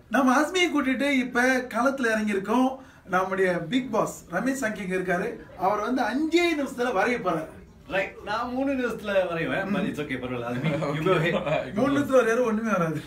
நம்ம அஸ்மியை கூட்டிட்டு இப்ப களத்துல இறங்கியிருக்கோம் நம்முடைய பிக் பாஸ் ரமேஷ் சங்கிங் இருக்காரு அவர் வந்து அஞ்சே நிமிஷத்துல வரைய போறாரு ரைட் நான் மூணு நிமிஷத்துல வரைவேன் பட் இட்ஸ் ஓகே பரவாயில்ல அது you go ahead. மூணு நிமிஷத்துல வரையாரு ஒண்ணுமே வராது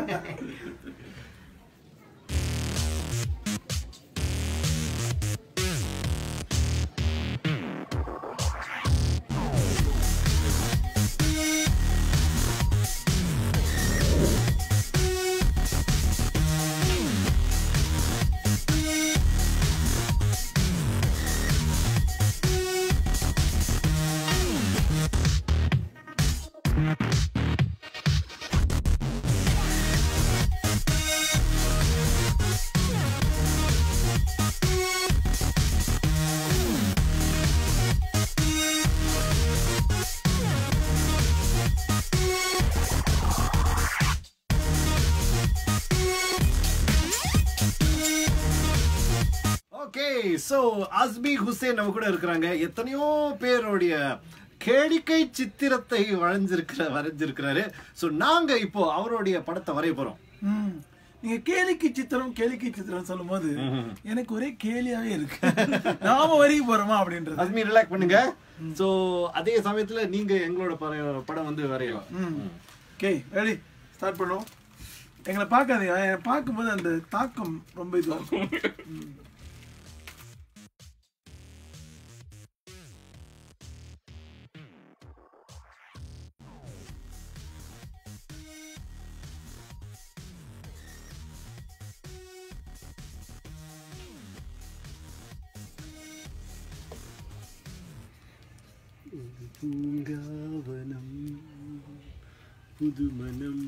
ஓகே சோ அஸ்மி ஹுசேன் நம்ம கூட இருக்கிறாங்க எத்தனையோ பேருடைய கேளிக்கை சித்திரத்தை வரைஞ்சிருக்கிற வரைஞ்சிருக்கிறாரு சோ நாங்க இப்போ அவருடைய படத்தை வரைய போறோம் ம். நீங்க கேலிக்கு சித்திரம் கேலிக்கு சித்திரம் சொல்லும் போது எனக்கு ஒரே கேலியாவே இருக்கு நாம வரைய போறோமா அப்படின்றது அஸ்மி ரிலாக்ஸ் பண்ணுங்க சோ அதே சமயத்துல நீங்க எங்களோட பட- படம் வந்து வரையலாம் ஓகே ரெடி ஸ்டார்ட் பண்ணுவோம் எங்களை பார்க்காதீங்க என்னை பார்க்கும்போது அந்த தாக்கம் ரொம்ப இதுவா இருக்கும் ம். பூங்காவனம் புதுமனம்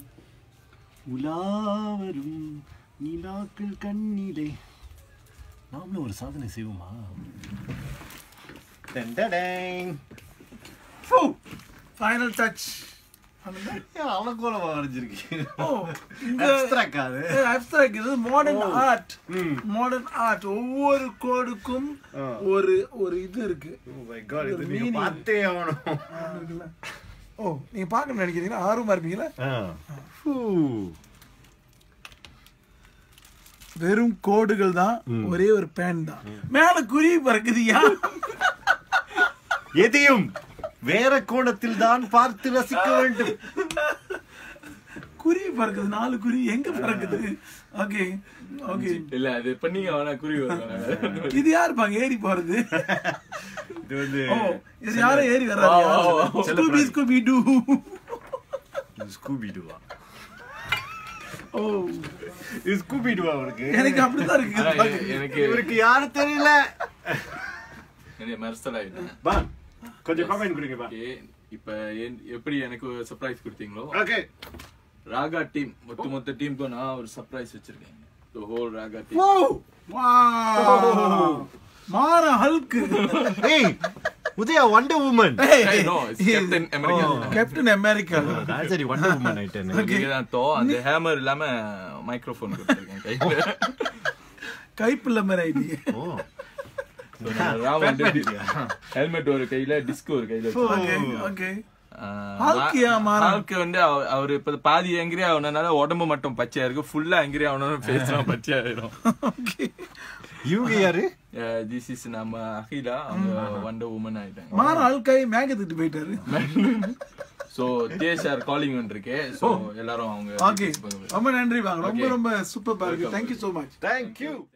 உலாவரும் நிலாக்கள் கண்ணிலே நாமளும் ஒரு சாதனை செய்வோமா டெண்டடேங். ஃபு, ஃபைனல் டச் ஏன் அலங்கோலமா வரைஞ்சிருக்கு ஓ இங்க Abstract அது அப்ஸ்ட்ராக்ட் இது மாடர்ன் ஓ. ஆர்ட் ம். மாடர்ன் ஆர்ட் ஒவ்வொரு கோடுக்கும் ஆ. ஒரு ஒரு இது இருக்கு Oh my God, இது ஒரு நீங்க meaning. பார்த்தே ஆகணும் இருக்குல்ல? ஓ நீங்க பார்க்கணும்னு நினைக்கிறீங்களா ஆர்வமா இருப்பீங்களா ஆ. ஃபூ. வெறும் கோடுகள் தான் ஒரே ஒரு பேன் தான் மேல குருவி பறக்குதுயா எதையும் வேற கோணத்தில் தான் பார்த்து ரசிக்க வேண்டும் குருவி பறக்குது நாலு குருவி எங்க பறக்குது ஓகே ஓகே இல்ல அது பண்ணீங்க அவனா குருவி வருவாங்க இது யார் பாங்க ஏறி போறது இது வந்து ஓ இது யாரும் ஏறி வராது வா, வா, வா. ஸ்கூபி ஸ்கூபி டூ ஸ்கூபி டுவா ஓ இது ஸ்கூபி டுவா அவருக்கு எனக்கு அப்படிதான் இருக்கு ஆனா, இது பார்க்க. எ- எனக்கு இவருக்கு யாரும் தெரியல எனக்கு மெர்சல் ஆயிட்டேன் பா கொஞ்சம் கமெண்ட் கொடுங்க பா Okay, இப்ப என்- எப்படி எனக்கு சர்ப்ரைஸ் கொடுத்தீங்களோ ஓகே ராகா டீம் மொத்த மொத்த டீமுக்கும் நான் ஒரு சர்ப்ரைஸ் வச்சிருக்கேன் the whole Raga team oh wow மாற ஹல்க் ஏய் Udhaya wonder woman no it's Captain America Captain America நான் சரி வண்டர் உமன் ஆயிட்டேன் நீங்க தான் தோ அந்த ஹேமர் இல்லாம மைக்ரோஃபோன் கொடுத்துருக்கேன் கையில கைப்புள்ள மாதிரி ஐடி ஓ So, நான் ராம் வந்து ஹெல்மெட் ஒரு கையில டிஸ்க் ஒரு கையில ஓகே ஓகே Hulk ஏன் மாறா? ஹால்க் வந்து அவ- அவரு இப்ப பாதி எங்கிரி ஆகணும்னால உடம்பு மட்டும் பச்சையா இருக்கு ஃபுல்லா எங்கிரி ஆகணும் பேசலாம் பச்சையா ஆயிடும் ஓகே இவங்க யாரு திஸ் இஸ் நம்ம அகிலா அவங்க வண்டர் உமன் ஆயிட்டாங்க மாற ஹல்காய் மேகத்துட்டு போயிட்டாரு சோ தேஷ் ஆர் காலிங் இருக்கு சோ எல்லாரும் அவங்க ஓகே ரொம்ப நன்றி வாங்க ரொம்ப ரொம்ப சூப்பர் இருக்கு thank you so much thank you